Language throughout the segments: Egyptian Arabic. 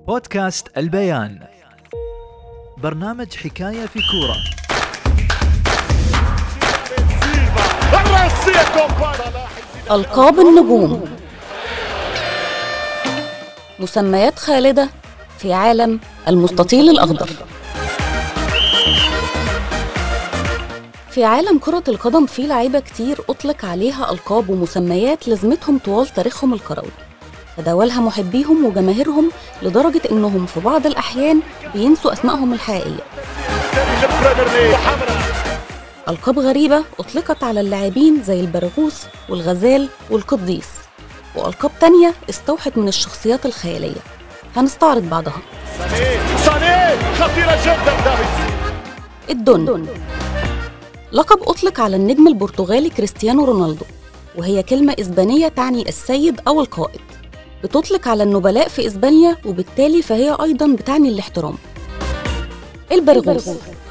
بودكاست البيان برنامج حكاية في كورة ألقاب النجوم مسميات خالدة في عالم المستطيل الأخضر في عالم كرة القدم في لعيبة كتير أطلق عليها ألقاب ومسميات لازمتهم طوال تاريخهم الكروي تداولها محبيهم وجماهيرهم لدرجة إنهم في بعض الأحيان بينسوا أسمائهم الحقيقية ألقاب غريبة أطلقت على اللاعبين زي البرغوث والغزال والقديس وألقاب تانية استوحت من الشخصيات الخيالية هنستعرض بعضها صاني خطيرة جدا دافيد الدن لقب أطلق على النجم البرتغالي كريستيانو رونالدو وهي كلمة إسبانية تعني السيد أو القائد بتطلق على النبلاء في إسبانيا وبالتالي فهي أيضا بتعني الاحترام البرغوث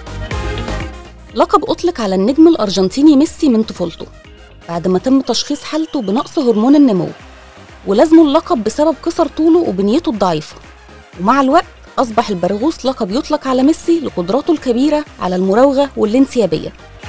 لقب أطلق على النجم الأرجنتيني ميسي من طفولته بعد ما تم تشخيص حالته بنقص هرمون النمو ولازمه اللقب بسبب قصر طوله وبنيته الضعيفة ومع الوقت أصبح البرغوث لقب يطلق على ميسي لقدراته الكبيرة على المراوغة والانسيابية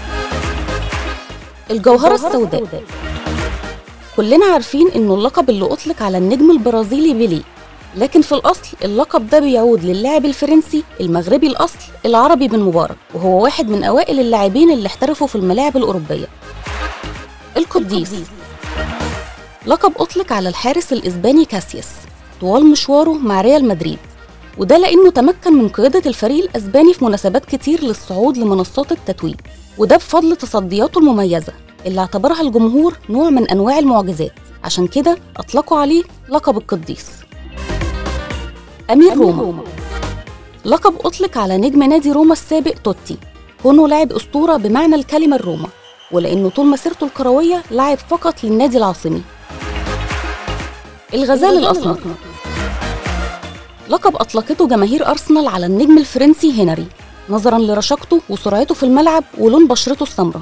الجوهرة السوداء كلنا عارفين إنه اللقب اللي أطلق على النجم البرازيلي بيليه لكن في الأصل اللقب ده بيعود للاعب الفرنسي المغربي الأصل العربي بن مبارك وهو واحد من أوائل اللاعبين اللي احترفوا في الملاعب الأوروبية القديس لقب أطلق على الحارس الإسباني كاسياس طوال مشواره مع ريال مدريد وده لأنه تمكن من قيادة الفريق الأسباني في مناسبات كتير للصعود لمنصات التتويج وده بفضل تصدياته المميزة اللي اعتبرها الجمهور نوع من أنواع المعجزات عشان كده أطلقوا عليه لقب القديس أمير روما لقب أطلق على نجم نادي روما السابق توتي كونه لاعب أسطورة بمعنى الكلمة الروما ولأنه طول مسيرته الكروية لعب فقط للنادي العاصمي الغزال الأسمر لقب أطلقته جماهير أرسنال على النجم الفرنسي هنري نظرا لرشاقته وسرعته في الملعب ولون بشرته السمراء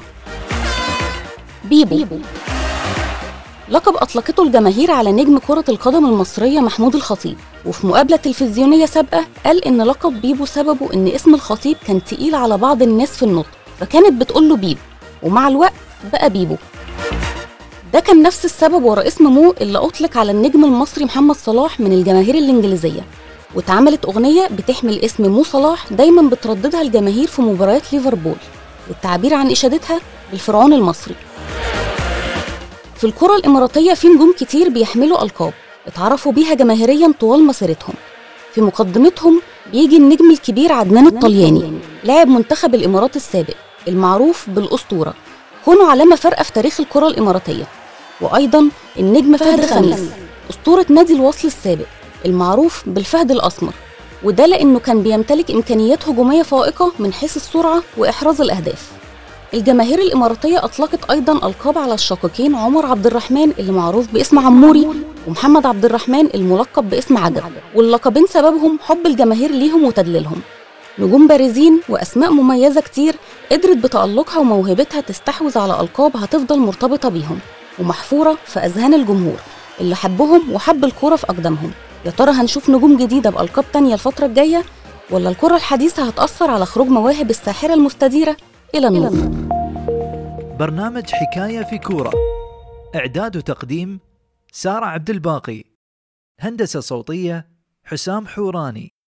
بيبو لقب أطلقته الجماهير على نجم كرة القدم المصرية محمود الخطيب وفي مقابلة تلفزيونية سابقة قال إن لقب بيبو سببه إن اسم الخطيب كان تقيل على بعض الناس في النطق فكانت بتقول له بيبو ومع الوقت بقى بيبو ده كان نفس السبب ورا اسم مو اللي أطلق على النجم المصري محمد صلاح من الجماهير الإنجليزية واتعملت أغنية بتحمل اسم مو صلاح دايما بترددها الجماهير في مباريات ليفربول والتعبير عن إشادتها بالفرعون المصري في الكرة الإماراتية في نجوم كتير بيحملوا ألقاب اتعرفوا بيها جماهيريا طوال مسيرتهم في مقدمتهم بيجي النجم الكبير عدنان الطلياني لاعب منتخب الإمارات السابق المعروف بالأسطورة كونه علامة فارقة في تاريخ الكرة الإماراتية وأيضا النجم فهد خميس أسطورة نادي الوصل السابق المعروف بالفهد الأسمر وده لأنه كان بيمتلك إمكانيات هجومية فائقة من حيث السرعة وإحراز الأهداف الجماهير الإماراتية أطلقت أيضا ألقاب على الشقيقين عمر عبد الرحمن اللي معروف باسم عموري ومحمد عبد الرحمن الملقب باسم عجب واللقبين سببهم حب الجماهير ليهم وتدليلهم نجوم بارزين وأسماء مميزة كتير قدرت بتألقها وموهبتها تستحوذ على ألقاب هتفضل مرتبطة بيهم ومحفورة في أذهان الجمهور اللي حبهم وحب الكورة في أقدامهم يا ترى هنشوف نجوم جديدة بألقاب تانية الفترة الجاية ولا الكرة الحديثة هتأثر على خروج مواهب الساحرة المستديرة إلى النور برنامج حكاية في كورة إعداد وتقديم سارة عبد الباقي هندسة صوتية حسام حوراني